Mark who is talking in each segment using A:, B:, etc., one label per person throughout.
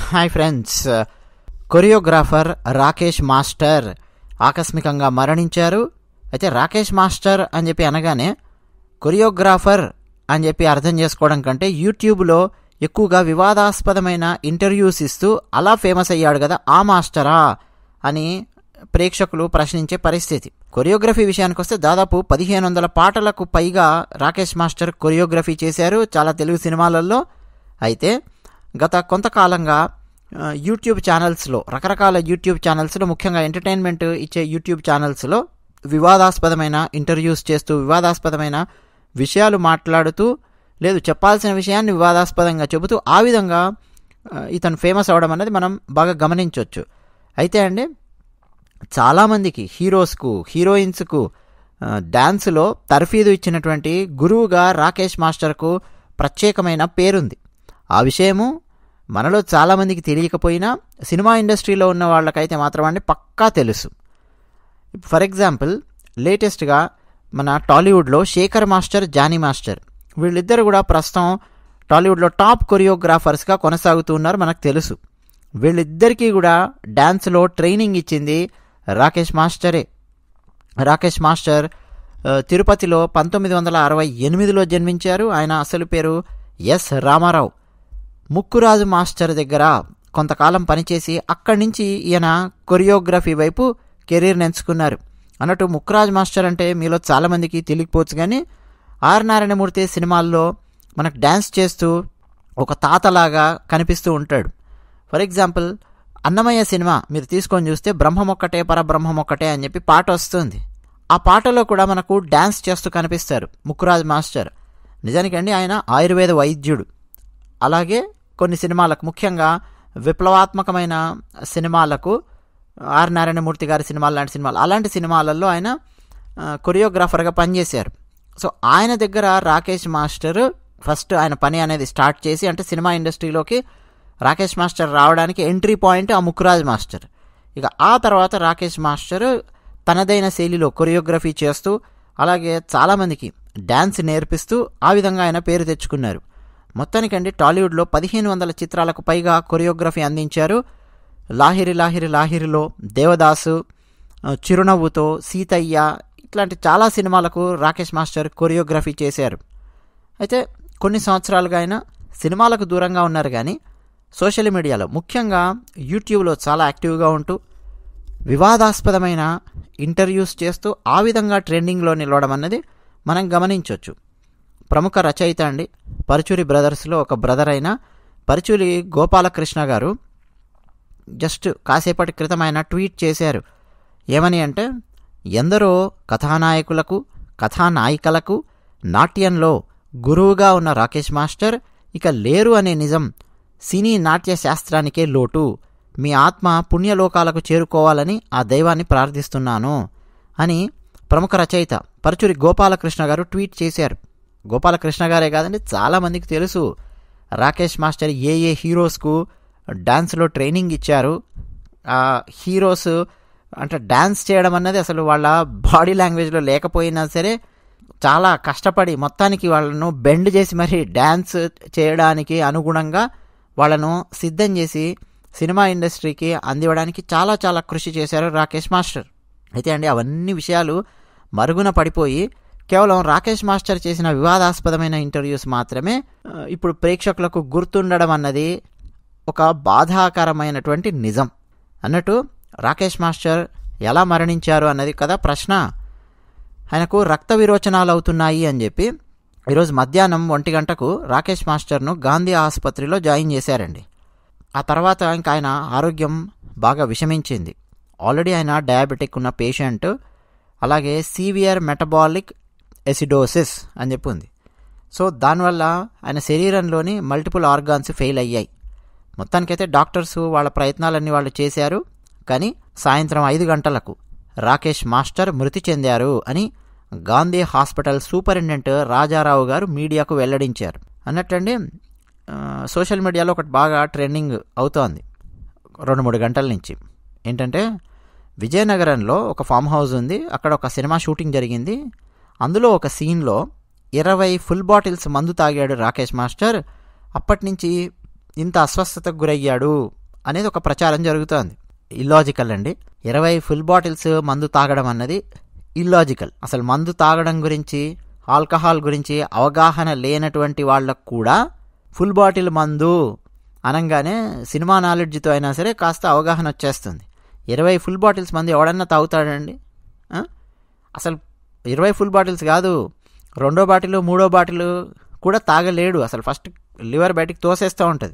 A: Hi friends choreographer Rakesh master ఆకస్మికంగా మరణించారు అయితే రాకేష్ మాస్టర్ అని చెప్పి అనగానే కొరియోగ్రాఫర్ అని చెప్పి అర్థం చేసుకోవడం కంటే యూట్యూబ్లో ఎక్కువగా వివాదాస్పదమైన ఇంటర్వ్యూస్ ఇస్తూ అలా ఫేమస్ అయ్యాడు కదా ఆ మాస్టరా అని ప్రేక్షకులు ప్రశ్నించే పరిస్థితి కొరియోగ్రఫీ విషయానికి వస్తే దాదాపు పదిహేను వందల పాటలకు పైగా రాకేష్ మాస్టర్ కొరియోగ్రఫీ చేశారు చాలా తెలుగు సినిమాలలో అయితే గత కొంతకాలంగా ఆ, యూట్యూబ్ ఛానల్స్లో రకరకాల యూట్యూబ్ ఛానల్స్లో ముఖ్యంగా ఎంటర్టైన్మెంట్ ఇచ్చే యూట్యూబ్ ఛానల్స్లో వివాదాస్పదమైన ఇంటర్వ్యూస్ చేస్తూ వివాదాస్పదమైన విషయాలు మాట్లాడుతూ లేదు చెప్పాల్సిన విషయాన్ని వివాదాస్పదంగా చెబుతూ ఆ విధంగా ఆ, ఇతను ఫేమస్ అవడం అనేది మనం బాగా గమనించవచ్చు అయితే అండి చాలామందికి హీరోస్కు హీరోయిన్స్కు ఆ, డ్యాన్స్లో తర్ఫీదు ఇచ్చినటువంటి గురువుగా రాకేష్ మాస్టర్కు ప్రత్యేకమైన పేరుంది ఆ విషయము మనలో చాలామందికి తెలియకపోయినా సినిమా ఇండస్ట్రీలో ఉన్న వాళ్ళకైతే మాత్రం అండి పక్కా తెలుసు ఫర్ ఎగ్జాంపుల్ లేటెస్ట్గా మన టాలీవుడ్లో శేఖర్ మాస్టర్ జానీ మాస్టర్ వీళ్ళిద్దరు కూడా ప్రస్తుతం టాలీవుడ్లో టాప్ కొరియోగ్రాఫర్స్గా కొనసాగుతూ ఉన్నారు మనకు తెలుసు వీళ్ళిద్దరికీ కూడా డ్యాన్స్లో ట్రైనింగ్ ఇచ్చింది రాకేష్ మాస్టరే రాకేష్ మాస్టర్ ఆ, తిరుపతిలో పంతొమ్మిది వందల అరవై ఎనిమిదిలో జన్మించారు ఆయన అసలు పేరు ఎస్ రామారావు ముక్కురాజు మాస్టర్ దగ్గర కొంతకాలం పనిచేసి అక్కడి నుంచి ఈయన కొరియోగ్రఫీ వైపు కెరీర్ని ఎంచుకున్నారు అన్నట్టు ముక్కురాజు మాస్టర్ అంటే మీలో చాలామందికి తెలియకపోవచ్చు కానీ ఆర్ నారాయణమూర్తి సినిమాల్లో మనకు డ్యాన్స్ చేస్తూ ఒక తాతలాగా కనిపిస్తూ ఉంటాడు ఫర్ ఎగ్జాంపుల్ అన్నమయ్య సినిమా మీరు తీసుకొని చూస్తే బ్రహ్మం ఒక్కటే పరబ్రహ్మం ఒక్కటే అని చెప్పి పాట వస్తుంది ఆ పాటలో కూడా మనకు డ్యాన్స్ చేస్తూ కనిపిస్తారు ముక్కురాజ్ మాస్టర్ నిజానికండి ఆయన ఆయుర్వేద వైద్యుడు అలాగే కొన్ని సినిమాలకు ముఖ్యంగా విప్లవాత్మకమైన సినిమాలకు ఆర్ నారాయణమూర్తి గారి సినిమాలు లాంటి సినిమాలు అలాంటి సినిమాలలో ఆయన ఆ, కొరియోగ్రాఫర్గా పనిచేశారు సో ఆయన దగ్గర రాకేష్ మాస్టర్ ఫస్ట్ ఆయన పని అనేది స్టార్ట్ చేసి అంటే సినిమా ఇండస్ట్రీలోకి రాకేష్ మాస్టర్ రావడానికి ఎంట్రీ పాయింట్ ఆ ముక్కురాజ్ మాస్టర్ ఇక ఆ తర్వాత రాకేష్ మాస్టర్ తనదైన శైలిలో కొరియోగ్రఫీ చేస్తూ అలాగే చాలామందికి డ్యాన్స్ నేర్పిస్తూ ఆ విధంగా ఆయన పేరు తెచ్చుకున్నారు మొత్తానికండి టాలీవుడ్లో పదిహేను వందల చిత్రాలకు పైగా కొరియోగ్రఫీ అందించారు లాహిరి లాహిరి లాహిరిలో దేవదాసు ఆ, చిరునవ్వుతో సీతయ్య ఇట్లాంటి చాలా సినిమాలకు రాకేష్ మాస్టర్ కొరియోగ్రఫీ చేశారు అయితే కొన్ని సంవత్సరాలుగా ఆయన సినిమాలకు దూరంగా ఉన్నారు కానీ సోషల్ మీడియాలో ముఖ్యంగా యూట్యూబ్లో చాలా యాక్టివ్గా ఉంటూ వివాదాస్పదమైన ఇంటర్వ్యూస్ చేస్తూ ఆ విధంగా ట్రెండింగ్లో నిలవడం అన్నది మనం గమనించవచ్చు ప్రముఖ రచయిత అండి పరుచూరి బ్రదర్స్లో ఒక బ్రదర్ అయిన పరుచూరి గోపాలకృష్ణ గారు జస్ట్ కాసేపటి క్రితం ఆయన ట్వీట్ చేశారు ఏమని అంటే ఎందరో కథానాయకులకు కథానాయికలకు నాట్యంలో గురువుగా ఉన్న రాకేష్ మాస్టర్ ఇక లేరు అనే నిజం సినీ నాట్య శాస్త్రానికే లోటు మీ ఆత్మ పుణ్యలోకాలకు చేరుకోవాలని ఆ దైవాన్ని ప్రార్థిస్తున్నాను అని ప్రముఖ రచయిత పరచూరి గోపాలకృష్ణ గారు ట్వీట్ చేశారు గోపాలకృష్ణ గారే కాదండి చాలామందికి తెలుసు రాకేష్ మాస్టర్ ఏ ఏ హీరోస్కు డాన్స్లో ట్రైనింగ్ ఇచ్చారు ఆ హీరోస్ అంటే డాన్స్ చేయడం అన్నది అసలు వాళ్ళ బాడీ లాంగ్వేజ్లో లేకపోయినా సరే చాలా కష్టపడి మొత్తానికి వాళ్ళను బెండ్ చేసి మరి డ్యాన్స్ చేయడానికి అనుగుణంగా వాళ్ళను సిద్ధం చేసి సినిమా ఇండస్ట్రీకి అందివ్వడానికి చాలా చాలా కృషి చేశారు రాకేష్ మాస్టర్ అయితే అండి అవన్నీ విషయాలు మరుగున పడిపోయి కేవలం రాకేష్ మాస్టర్ చేసిన వివాదాస్పదమైన ఇంటర్వ్యూస్ మాత్రమే ఆ, ఇప్పుడు ప్రేక్షకులకు గుర్తుండడం అన్నది ఒక బాధాకరమైనటువంటి నిజం అన్నట్టు రాకేష్ మాస్టర్ ఎలా మరణించారు అన్నది కదా ప్రశ్న ఆయనకు రక్త విరోచనాలు అవుతున్నాయి అని చెప్పి ఈరోజు మధ్యాహ్నం ఒంటి గంటకు రాకేష్ మాస్టర్ను గాంధీ ఆసుపత్రిలో జాయిన్ చేశారండి ఆ తర్వాత ఇంకా ఆయన ఆరోగ్యం బాగా విషమించింది ఆల్రెడీ ఆయన డయాబెటిక్ ఉన్న పేషెంట్ అలాగే సీవియర్ మెటబాలిక్ ఎసిడోసిస్ అని చెప్పి ఉంది సో దానివల్ల ఆయన శరీరంలోని మల్టిపుల్ ఆర్గాన్స్ ఫెయిల్ అయ్యాయి మొత్తానికైతే డాక్టర్స్ వాళ్ళ ప్రయత్నాలన్నీ వాళ్ళు చేశారు కానీ సాయంత్రం ఐదు గంటలకు రాకేష్ మాస్టర్ మృతి చెందారు అని గాంధీ హాస్పిటల్ సూపరింటెండెంట్ రాజారావు గారు మీడియాకు వెల్లడించారు అన్నట్టండి ఆ, సోషల్ మీడియాలో ఒకటి బాగా ట్రెండింగ్ అవుతోంది రెండు మూడు గంటల నుంచి ఏంటంటే విజయనగరంలో ఒక ఫామ్ హౌస్ ఉంది అక్కడ ఒక సినిమా షూటింగ్ జరిగింది అందులో ఒక సీన్లో ఇరవై ఫుల్ బాటిల్స్ మందు తాగాడు రాకేష్ మాస్టర్ అప్పటి నుంచి ఇంత అస్వస్థతకు గురయ్యాడు అనేది ఒక ప్రచారం జరుగుతోంది ఇల్లాజికల్ అండి ఇరవై ఫుల్ బాటిల్స్ మందు తాగడం అన్నది ఇల్లాజికల్ అసలు మందు తాగడం గురించి ఆల్కహాల్ గురించి అవగాహన లేనటువంటి వాళ్ళకు కూడా ఫుల్ బాటిల్ మందు అనగానే సినిమా నాలెడ్జ్తో అయినా సరే కాస్త అవగాహన వచ్చేస్తుంది ఇరవై ఫుల్ బాటిల్స్ మంది ఎవడన్నా తాగుతాడండి ఆ? అసలు ఇరవై ఫుల్ బాటిల్స్ కాదు రెండో బాటిల్ మూడో బాటిల్ కూడా తాగలేడు అసలు ఫస్ట్ లివర్ బయటికి తోసేస్తూ ఉంటుంది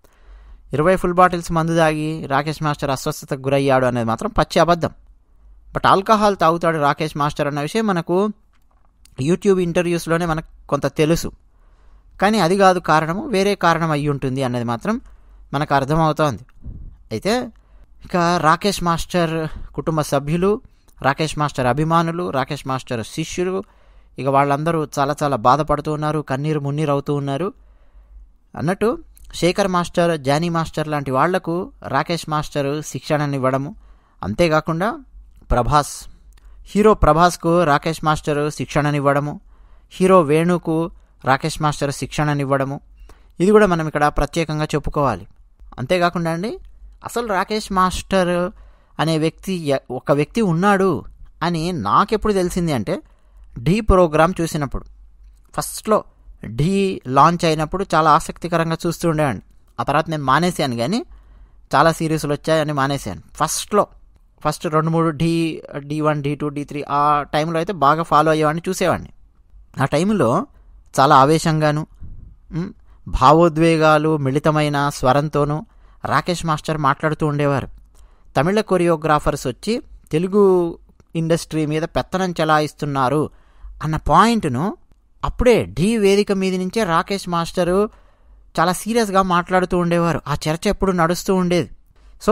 A: ఇరవై ఫుల్ బాటిల్స్ మందు తాగి రాకేష్ మాస్టర్ అస్వస్థతకు గురయ్యాడు అనేది మాత్రం పచ్చి అబద్ధం బట్ ఆల్కహాల్ తాగుతాడు రాకేష్ మాస్టర్ అన్న విషయం మనకు యూట్యూబ్ ఇంటర్వ్యూస్లోనే మనకు కొంత తెలుసు కానీ అది కాదు కారణము వేరే కారణం అయి ఉంటుంది అన్నది మాత్రం మనకు అర్థమవుతోంది అయితే ఇక రాకేష్ మాస్టర్ కుటుంబ సభ్యులు రాకేష్ మాస్టర్ అభిమానులు రాకేష్ మాస్టర్ శిష్యులు ఇక వాళ్ళందరూ చాలా చాలా బాధపడుతూ ఉన్నారు కన్నీరు మున్నీరు అవుతూ ఉన్నారు అన్నట్టు శేఖర్ మాస్టర్ జానీ మాస్టర్ లాంటి వాళ్లకు రాకేష్ మాస్టర్ శిక్షణనివ్వడము అంతేకాకుండా ప్రభాస్ హీరో ప్రభాస్కు రాకేష్ మాస్టర్ శిక్షణనివ్వడము హీరో వేణుకు రాకేష్ మాస్టర్ శిక్షణనివ్వడము ఇది కూడా మనం ఇక్కడ ప్రత్యేకంగా చెప్పుకోవాలి అంతేకాకుండా అండి అసలు రాకేష్ మాస్టర్ అనే వ్యక్తి ఎ- ఒక వ్యక్తి ఉన్నాడు అని నాకెప్పుడు తెలిసింది అంటే ఢీ ప్రోగ్రామ్ చూసినప్పుడు ఫస్ట్లో ఢీ లాంచ్ అయినప్పుడు చాలా ఆసక్తికరంగా చూస్తూ ఉండేవాడిని ఆ తర్వాత నేను మానేశాను కానీ చాలా సిరీస్లు వచ్చాయని మానేశాను ఫస్ట్లో ఫస్ట్ రెండు మూడు Dhee D one D two D three ఆ టైంలో అయితే బాగా ఫాలో అయ్యేవాడిని చూసేవాడిని ఆ టైంలో చాలా ఆవేశంగాను ఉమ్, భావోద్వేగాలు మిళితమైన స్వరంతోనూ రాకేష్ మాస్టర్ మాట్లాడుతూ ఉండేవారు తమిళ కొరియోగ్రాఫర్స్ వచ్చి తెలుగు ఇండస్ట్రీ మీద పెత్తనం చెలాయిస్తున్నారు అన్న పాయింట్ను అప్పుడే ఢీ వేదిక మీద నుంచే రాకేష్ మాస్టరు చాలా సీరియస్గా మాట్లాడుతూ ఉండేవారు ఆ చర్చ ఎప్పుడు నడుస్తూ ఉండేది సో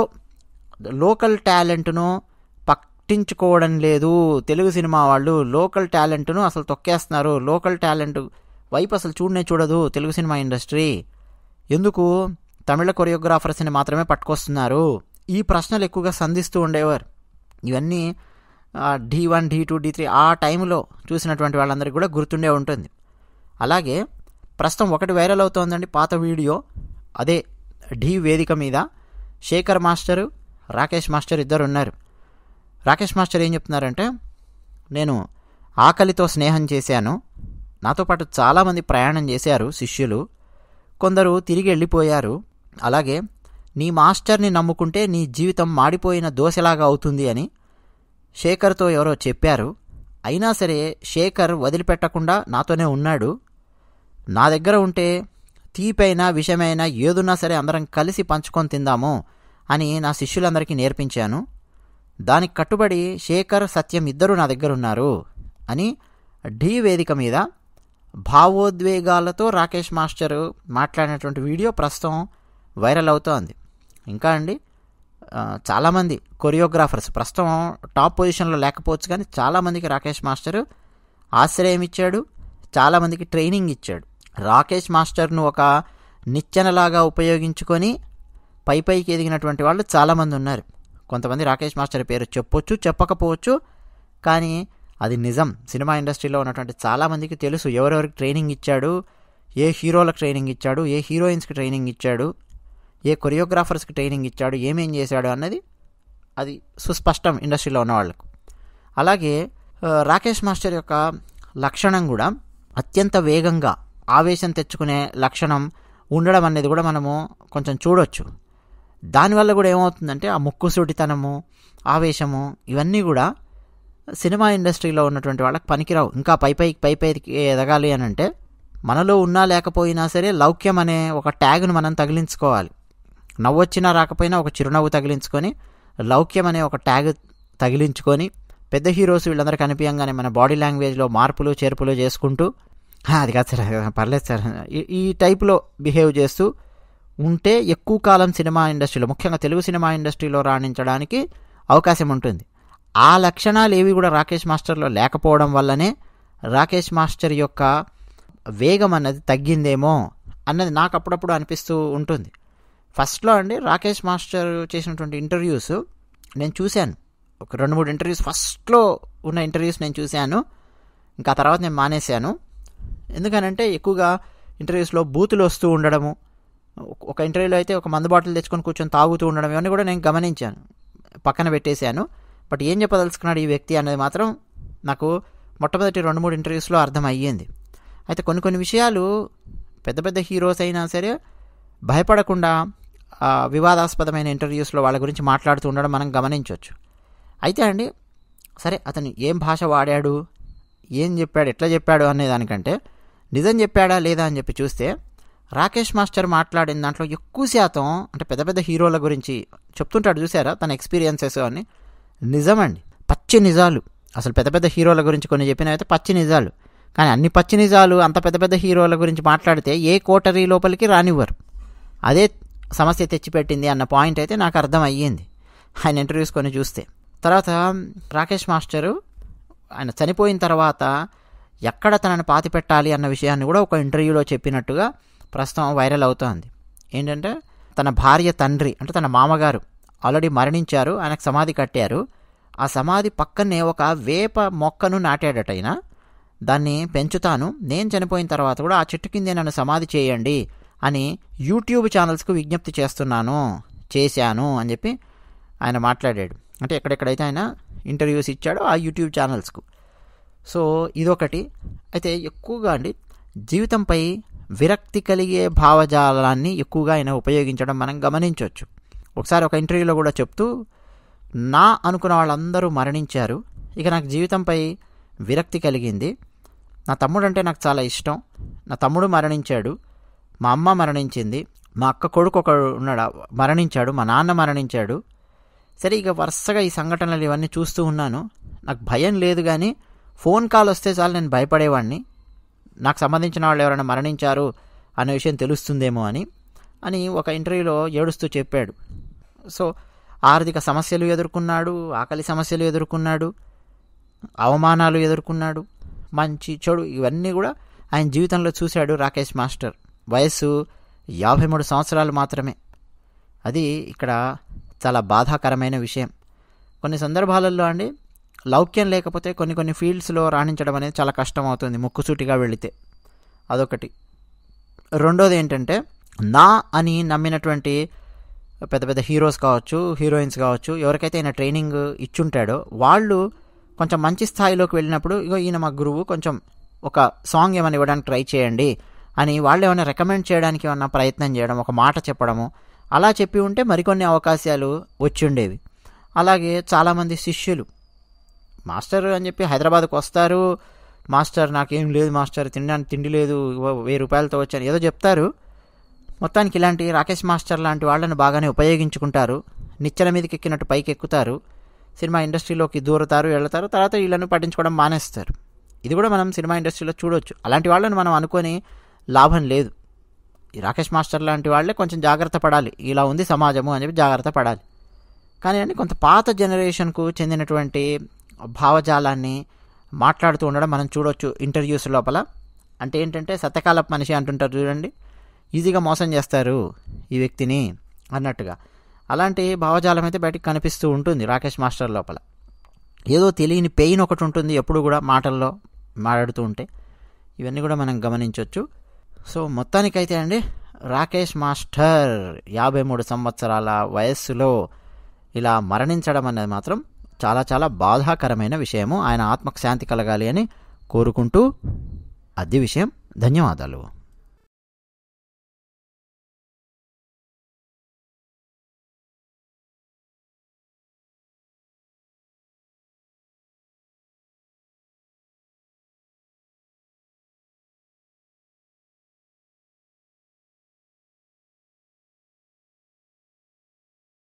A: లోకల్ టాలెంట్ను పట్టించుకోవడం లేదు తెలుగు సినిమా వాళ్ళు లోకల్ టాలెంట్ను అసలు తొక్కేస్తున్నారు లోకల్ టాలెంట్ వైపు అసలు చూడనే చూడదు తెలుగు సినిమా ఇండస్ట్రీ ఎందుకు తమిళ కొరియోగ్రాఫర్స్ని మాత్రమే పట్టుకొస్తున్నారు ఈ ప్రశ్నలు ఎక్కువగా సంధిస్తూ ఉండేవారు ఇవన్నీ D one D two D three ఆ టైంలో చూసినటువంటి వాళ్ళందరికీ కూడా గుర్తుండే ఉంటుంది అలాగే ప్రస్తుతం ఒకటి వైరల్ అవుతోందండి పాత వీడియో అదే ఢీ వేదిక మీద శేఖర్ మాస్టరు రాకేష్ మాస్టర్ ఇద్దరు ఉన్నారు రాకేష్ మాస్టర్ ఏం చెప్తున్నారంటే నేను ఆకలితో స్నేహం చేశాను నాతో పాటు చాలామంది ప్రయాణం చేశారు శిష్యులు కొందరు తిరిగి వెళ్ళిపోయారు అలాగే నీ మాస్టర్ని నమ్ముకుంటే నీ జీవితం మాడిపోయిన దోశలాగా అవుతుంది అని శేఖర్తో ఎవరో చెప్పారు అయినా సరే శేఖర్ వదిలిపెట్టకుండా నాతోనే ఉన్నాడు నా దగ్గర ఉంటే తీపైనా విషమైనా ఏదున్నా సరే అందరం కలిసి పంచుకొని తిందాము అని నా శిష్యులందరికీ నేర్పించాను దానికి కట్టుబడి శేఖర్ సత్యం ఇద్దరు నా దగ్గర ఉన్నారు అని ఢీ వేదిక మీద భావోద్వేగాలతో రాకేష్ మాస్టర్ మాట్లాడినటువంటి వీడియో ప్రస్తుతం వైరల్ అవుతోంది ఇంకా అండి ఆ, చాలామంది కొరియోగ్రాఫర్స్ ప్రస్తుతం టాప్ పొజిషన్లో లేకపోవచ్చు కానీ చాలామందికి రాకేష్ మాస్టర్ ఆశ్రయం ఇచ్చాడు చాలామందికి ట్రైనింగ్ ఇచ్చాడు రాకేష్ మాస్టర్ను ఒక నిచ్చెనలాగా ఉపయోగించుకొని పై పైకి ఎదిగినటువంటి వాళ్ళు చాలామంది ఉన్నారు కొంతమంది రాకేష్ మాస్టర్ పేరు చెప్పొచ్చు చెప్పకపోవచ్చు కానీ అది నిజం సినిమా ఇండస్ట్రీలో ఉన్నటువంటి చాలామందికి తెలుసు ఎవరెవరికి ట్రైనింగ్ ఇచ్చాడు ఏ హీరోలకు ట్రైనింగ్ ఇచ్చాడు ఏ హీరోయిన్స్కి ట్రైనింగ్ ఇచ్చాడు ఏ కొరియోగ్రాఫర్స్కి ట్రైనింగ్ ఇచ్చాడు ఏమేం చేశాడు అన్నది అది సుస్పష్టం ఇండస్ట్రీలో ఉన్న వాళ్ళకు అలాగే ఆ, రాకేష్ మాస్టర్ యొక్క లక్షణం కూడా అత్యంత వేగంగా ఆవేశం తెచ్చుకునే లక్షణం ఉండడం అనేది కూడా మనము కొంచెం చూడొచ్చు దానివల్ల కూడా ఏమవుతుందంటే ఆ ముక్కుసూటితనము ఆవేశము ఇవన్నీ కూడా సినిమా ఇండస్ట్రీలో ఉన్నటువంటి వాళ్ళకి పనికిరావు ఇంకా పై పైకి పై పైకి ఎదగాలి అని అంటే మనలో ఉన్నా లేకపోయినా సరే లౌక్యం అనే ఒక ట్యాగ్ను మనం తగిలించుకోవాలి నవ్వొచ్చినా రాకపోయినా ఒక చిరునవ్వు తగిలించుకొని లౌక్యం అనే ఒక ట్యాగ్ తగిలించుకొని పెద్ద హీరోస్ వీళ్ళందరూ కనిపించగానే మన బాడీ లాంగ్వేజ్లో మార్పులు చేర్పులు చేసుకుంటూ "హా, అది కాదు సార్ పర్లేదు సార్ ఈ- ఈ టైప్లో బిహేవ్ చేస్తూ ఉంటే ఎక్కువ కాలం సినిమా ఇండస్ట్రీలో ముఖ్యంగా తెలుగు సినిమా ఇండస్ట్రీలో రాణించడానికి అవకాశం ఉంటుంది ఆ లక్షణాలు ఏవి కూడా రాకేష్ మాస్టర్లో లేకపోవడం వల్లనే రాకేష్ మాస్టర్ యొక్క వేగం అన్నది తగ్గిందేమో అన్నది నాకు అప్పుడప్పుడు అనిపిస్తూ ఉంటుంది ఫస్ట్లో అండి రాకేష్ మాస్టర్ చేసినటువంటి ఇంటర్వ్యూస్ నేను చూశాను ఒక రెండు మూడు ఇంటర్వ్యూస్ ఫస్ట్లో ఉన్న ఇంటర్వ్యూస్ నేను చూశాను ఇంకా ఆ తర్వాత నేను మానేశాను ఎందుకనంటే ఎక్కువగా ఇంటర్వ్యూస్లో బూతులు వస్తూ ఉండడము ఒక- ఒక ఇంటర్వ్యూలో అయితే ఒక మందు బాటిల్ తెచ్చుకొని కూర్చొని తాగుతూ ఉండడం ఇవన్నీ కూడా నేను గమనించాను పక్కన పెట్టేశాను బట్ ఏం చెప్పదలుచుకున్నాడు ఈ వ్యక్తి అనేది మాత్రం నాకు మొట్టమొదటి రెండు మూడు ఇంటర్వ్యూస్లో అర్థం అయ్యింది అయితే కొన్ని కొన్ని విషయాలు పెద్ద పెద్ద హీరోస్ అయినా సరే భయపడకుండా ఆ, వివాదాస్పదమైన ఇంటర్వ్యూస్లో వాళ్ళ గురించి మాట్లాడుతూ ఉండడం మనం గమనించవచ్చు అయితే అండి సరే అతను ఏం భాష వాడాడు ఏం చెప్పాడు ఎట్లా చెప్పాడు అనే దానికంటే నిజం చెప్పాడా లేదా అని చెప్పి చూస్తే రాకేష్ మాస్టర్ మాట్లాడిన దాంట్లో ఎక్కువ శాతం అంటే పెద్ద పెద్ద హీరోల గురించి చెప్తుంటాడు చూసారా తన ఎక్స్పీరియన్సెస్ అని నిజమండి పచ్చి నిజాలు అసలు పెద్ద పెద్ద హీరోల గురించి కొన్ని చెప్పినవైతే పచ్చి నిజాలు కానీ అన్ని పచ్చి నిజాలు అంత పెద్ద పెద్ద హీరోల గురించి మాట్లాడితే ఏ కోటరీ లోపలికి రానివ్వరు అదే సమస్య తెచ్చిపెట్టింది అన్న పాయింట్ అయితే నాకు అర్థం అయ్యింది ఆయన ఇంటర్వ్యూస్ కొన్ని చూస్తే తర్వాత రాకేష్ మాస్టరు ఆయన చనిపోయిన తర్వాత ఎక్కడ తనని పాతి పెట్టాలి అన్న విషయాన్ని కూడా ఒక ఇంటర్వ్యూలో చెప్పినట్టుగా ప్రస్తుతం వైరల్ అవుతోంది ఏంటంటే తన భార్య తండ్రి అంటే తన మామగారు ఆల్రెడీ మరణించారు ఆయనకు సమాధి కట్టారు ఆ సమాధి పక్కనే ఒక వేప మొక్కను నాటాడట ఆయన దాన్ని పెంచుతాను నేను చనిపోయిన తర్వాత కూడా ఆ చెట్టు కిందే నన్ను సమాధి చేయండి అని యూట్యూబ్ ఛానల్స్కు విజ్ఞప్తి చేస్తున్నాను చేశాను అని చెప్పి ఆయన మాట్లాడాడు అంటే ఎక్కడెక్కడైతే ఆయన ఇంటర్వ్యూస్ ఇచ్చాడో ఆ యూట్యూబ్ ఛానల్స్కు సో ఇదొకటి అయితే ఎక్కువగా అండి జీవితంపై విరక్తి కలిగే భావజాలాన్ని ఎక్కువగా ఆయన ఉపయోగించడం మనం గమనించవచ్చు ఒకసారి ఒక ఇంటర్వ్యూలో కూడా చెప్తూ నా అనుకున్న వాళ్ళందరూ మరణించారు ఇక నాకు జీవితంపై విరక్తి కలిగింది నా తమ్ముడు అంటే నాకు చాలా ఇష్టం నా తమ్ముడు మరణించాడు మా అమ్మ మరణించింది మా అక్క కొడుకు ఒకడు ఉన్నాడు మరణించాడు మా నాన్న మరణించాడు సరే ఇక వరుసగా ఈ సంఘటనలు ఇవన్నీ చూస్తూ ఉన్నాను నాకు భయం లేదు కానీ ఫోన్ కాల్ వస్తే చాలు నేను భయపడేవాడిని నాకు సంబంధించిన వాళ్ళు ఎవరైనా మరణించారు అనే విషయం తెలుస్తుందేమో అని అని ఒక ఇంటర్వ్యూలో ఏడుస్తూ చెప్పాడు సో ఆర్థిక సమస్యలు ఎదుర్కొన్నాడు ఆకలి సమస్యలు ఎదుర్కొన్నాడు అవమానాలు ఎదుర్కొన్నాడు మంచి చెడు ఇవన్నీ కూడా ఆయన జీవితంలో చూశాడు రాకేష్ మాస్టర్ వయస్సు యాభై మూడు సంవత్సరాలు మాత్రమే అది ఇక్కడ చాలా బాధాకరమైన విషయం కొన్ని సందర్భాలలో అండి లౌక్యం లేకపోతే కొన్ని కొన్ని ఫీల్డ్స్లో రాణించడం అనేది చాలా కష్టం అవుతుంది ముక్కుసూటిగా వెళితే అదొకటి రెండోది ఏంటంటే నా అని నమ్మినటువంటి పెద్ద పెద్ద హీరోస్ కావచ్చు హీరోయిన్స్ కావచ్చు ఎవరికైతే ఈయన ట్రైనింగ్ ఇచ్చుంటాడో వాళ్ళు కొంచెం మంచి స్థాయిలోకి వెళ్ళినప్పుడు ఇగో ఈయన మా గురువు కొంచెం ఒక సాంగ్ ఏమైనా ఇవ్వడానికి ట్రై చేయండి అని వాళ్ళు ఏమైనా రికమెండ్ చేయడానికి ఏమన్నా ప్రయత్నం చేయడం ఒక మాట చెప్పడము అలా చెప్పి ఉంటే మరికొన్ని అవకాశాలు వచ్చి ఉండేవి అలాగే చాలామంది శిష్యులు మాస్టర్ అని చెప్పి హైదరాబాద్కు వస్తారు మాస్టర్ నాకేం లేదు మాస్టర్ తినడానికి తిండి లేదు ఇగో వెయ్యి రూపాయలతో వచ్చాను ఏదో చెప్తారు మొత్తానికి ఇలాంటి రాకేష్ మాస్టర్ లాంటి వాళ్ళని బాగానే ఉపయోగించుకుంటారు నిచ్చెన మీదకి ఎక్కినట్టు పైకి ఎక్కుతారు సినిమా ఇండస్ట్రీలోకి దూరతారు వెళ్తారు తర్వాత వీళ్ళని పట్టించుకోవడం మానేస్తారు ఇది కూడా మనం సినిమా ఇండస్ట్రీలో చూడొచ్చు అలాంటి వాళ్ళని మనం అనుకొని లాభం లేదు ఈ రాకేష్ మాస్టర్ లాంటి వాళ్ళే కొంచెం జాగ్రత్త పడాలి ఇలా ఉంది సమాజము అని చెప్పి జాగ్రత్త పడాలి కానీ అండి కొంత పాత జనరేషన్కు చెందినటువంటి భావజాలాన్ని మాట్లాడుతూ ఉండడం మనం చూడొచ్చు ఇంటర్వ్యూస్ లోపల అంటే ఏంటంటే సత్యకాలపు మనిషి అంటుంటారు చూడండి ఈజీగా మోసం చేస్తారు ఈ వ్యక్తిని అన్నట్టుగా అలాంటి భావజాలం అయితే బయటికి కనిపిస్తూ ఉంటుంది రాకేష్ మాస్టర్ లోపల ఏదో తెలియని పెయిన్ ఒకటి ఉంటుంది ఎప్పుడు కూడా మాటల్లో మాట్లాడుతూ ఉంటే ఇవన్నీ కూడా మనం గమనించవచ్చు సో మొత్తానికైతే అండి రాకేష్ మాస్టర్ యాభై మూడు సంవత్సరాల వయస్సులో ఇలా మరణించడం అనేది మాత్రం చాలా చాలా బాధాకరమైన విషయము ఆయన ఆత్మకు శాంతి కలగాలి అని కోరుకుంటూ అది విషయం ధన్యవాదాలు